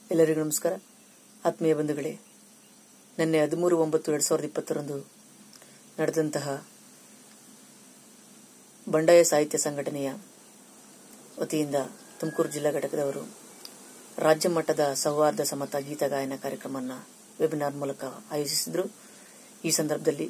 ಎಲ್ಲರಿಗೂ ನಮಸ್ಕಾರ ಆತ್ಮೀಯ ಬಂಧುಗಳೇ ನಿನ್ನೆ ಹದಿಮೂರು ಒಂಬತ್ತು ಎರಡ್ ಸಾವಿರದ ಇಪ್ಪತ್ತರಂದು ನಡೆದಂತಹ ಬಂಡಾಯ ಸಾಹಿತ್ಯ ಸಂಘಟನೆಯ ವತಿಯಿಂದ ತುಮಕೂರು ಜಿಲ್ಲಾ ಘಟಕದವರು ರಾಜ್ಯ ಮಟ್ಟದ ಸೌಹಾರ್ದ ಸಮತ ಗೀತ ಗಾಯನ ಕಾರ್ಯಕ್ರಮವನ್ನು ವೆಬಿನಾರ್ ಮೂಲಕ ಆಯೋಜಿಸಿದ್ರು ಈ ಸಂದರ್ಭದಲ್ಲಿ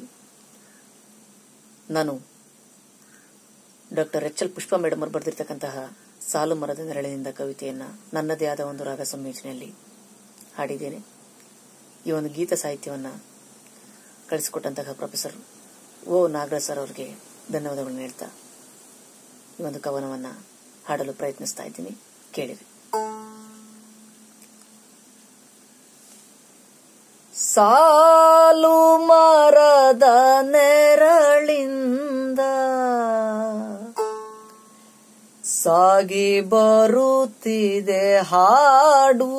ನಾನು doctor H L Pushpa madam ಅವರು ಬರೆದಿರ್ತಕ್ಕಂತಹ ಸಾಲು ಮರದ ನೆರಳಿನಿಂದ ಕವಿತೆಯನ್ನ ನನ್ನದೇ ಆದ ಒಂದು ರಾಗ ಸಂಯೋಜನೆಯಲ್ಲಿ ಹಾಡಿದ್ದೇನೆ ಈ ಒಂದು ಗೀತ ಸಾಹಿತ್ಯವನ್ನ ಕಳಿಸಿಕೊಟ್ಟಂತಹ ಪ್ರೊಫೆಸರ್ ಓ ನಾಗರಾಜ್ ಸರ್ ಅವರಿಗೆ ಧನ್ಯವಾದಗಳನ್ನು ಹೇಳ್ತಾ ಈ ಒಂದು ಕವನವನ್ನ ಹಾಡಲು ಪ್ರಯತ್ನಿಸ್ತಾ ಇದ್ದೀನಿ ಕೇಳಿರಿ ಸಾಲು ಮರದ ನೆರಳಿಂದ ಸಾಗಿ ಬರುತ್ತಿದೆ ಹಾಡು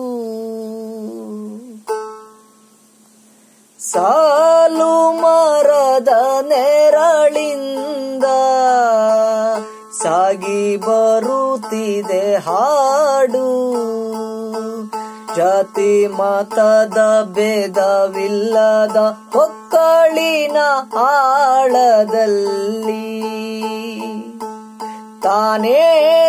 ಸಾಲು ಮರದ ನೆರಳಿಂದ ಸಾಗಿ ಬರುತ್ತಿದೆ ಹಾಡು ಜಾತಿ ಮತದ ಭೇದವಿಲ್ಲದ ಹೊಕ್ಕಳಿನ ಆಳದಲ್ಲಿ ತಾನೇ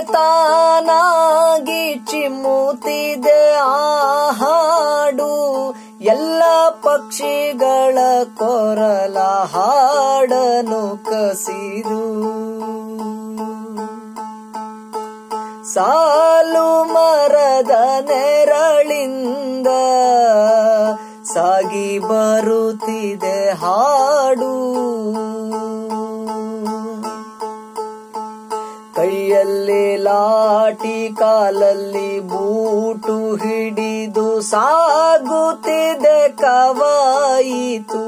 ತಾನಾಗಿ ಚಿಮ್ಮುತ್ತಿದೆ ಆ ಹಾಡು ಎಲ್ಲ ಪಕ್ಷಿಗಳ ಕೊರಲ ಹಾಡನು ಕಸಿದು ಸಾಲು ಮರದ ನೆರಳಿಂದ ಸಾಗಿ ಬರುತ್ತಿದೆ ಹಾಡು ಕೈಯಲ್ಲಿ ಲಾಟಿ ಕಾಲಲ್ಲಿ ಬೂಟು ಹಿಡಿದು ಸಾಗುತ್ತಿದೆ ಕವಾಯಿತು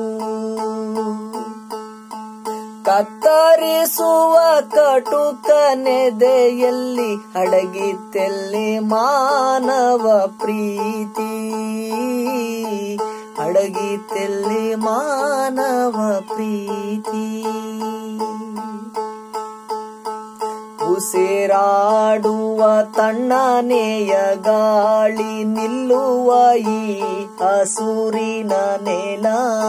ಕತ್ತರಿಸುವ ಕಟುಕನೆದೆಯಲ್ಲಿ ಅಡಗಿತ್ತೆಲ್ಲಿ ಮಾನವ ಪ್ರೀತಿ ಅಡಗಿತ್ತೆಲ್ಲಿ ಮಾನವ ಪ್ರೀತಿ ಉಸಿರಾಡುವ ತಣ್ಣನೆಯ ಗಾಳಿ ನಿಲ್ಲುವ ಈ ಹಸುರಿನ ನೆಲ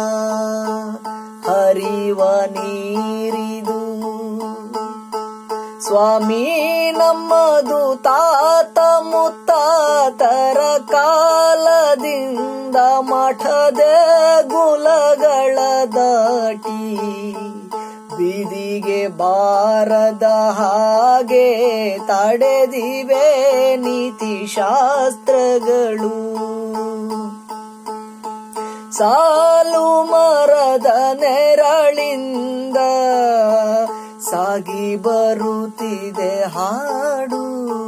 ಹರಿವ ನೀರಿದು ಸ್ವಾಮಿ ನಮ್ಮದು ತಾತ ಮುತ್ತಾತರ ಕಾಲದಿಂದ ಮಠದ ಗುಲಗಳ ದಾಟಿ ಬೀದಿಗೆ ಬಾರದ ಹಾಗೆ ತಡೆದಿವೆ ನೀತಿ ಶಾಸ್ತ್ರಗಳು ಸಾಲು ಮರದ ನೆರಳಿಂದ ಸಾಗಿ ಬರುತ್ತಿದೆ ಹಾಡು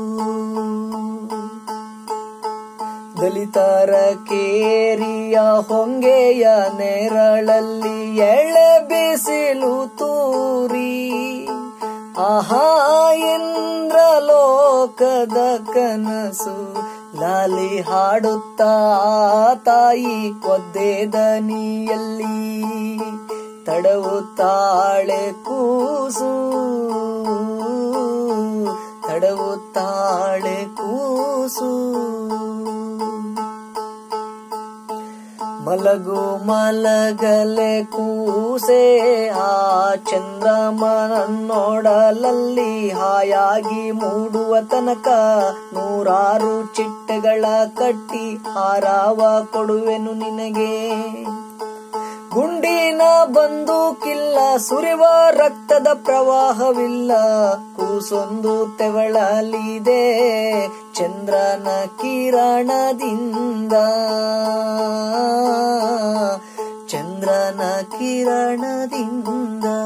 ದಲಿತರ ಕೇರಿಯ ಹೊಂಗೆಯ ನೆರಳಲ್ಲಿ ಎಳೆ ಬಿಸಿಲು ತೂರಿ ಆಹಾ ಇಂದ್ರ ಲೋಕದ ಕನಸು ಲಾಲಿ ಹಾಡುತ್ತಾ ತಾಯಿ ಒದ್ದೆ ದನಿಯಲ್ಲಿ ತಡವುತ್ತಾಳೆ ಕೂಸು ತಡವುತ್ತಾಳೆ ಕೂಸು ಮಲಗು ಮಲಗಲೆ ಕೂಸೆ ಆ ಚಂದ್ರಮನನ್ನೋಡಲಲ್ಲಿ ಹಾಯಾಗಿ ಮೂಡುವ ತನಕ ನೂರಾರು ಚಿಟ್ಟೆಗಳ ಕಟ್ಟಿ ಹಾರಾವ ಕೊಡುವೆನು ನಿನಗೆ ಗುಂಡಿನ ಬಂದೂಕಿಲ್ಲ ಸುರಿವ ರಕ್ತದ ಪ್ರವಾಹವಿಲ್ಲ ಕೂಸೊಂದು ತೆವಳಲಿದೆ ಚಂದ್ರನ ಕಿರಣದಿಂದ ಚಂದ್ರನ ಕಿರಣದಿಂದ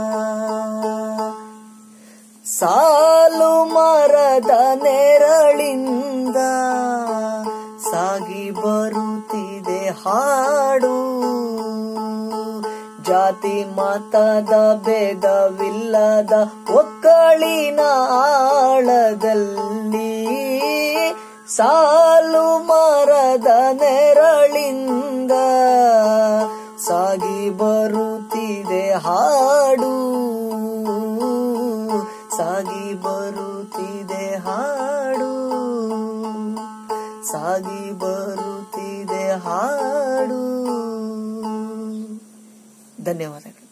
ಸಾಲು ಮರದ ನೆರಳಿಂದ ಸಾಗಿ ಬರುತ್ತಿದೆ ಹಾಡು ಜಾತಿ ಮತದ ಭೇದವಿಲ್ಲದ ಒಕ್ಕಳಿನ ಆಳದಲ್ಲಿ ಸಾಲು ಮರದ ನೆರಳಿಂದ ಸಾಗಿ ಬರುತ್ತಿದೆ ಹಾಡು ಸಾಗಿ ಬರುತ್ತಿದೆ ಹಾಡು ಸಾಗಿ ಬರುತ್ತಿದೆ ಹಾಡು ಧನ್ಯವಾದಗಳು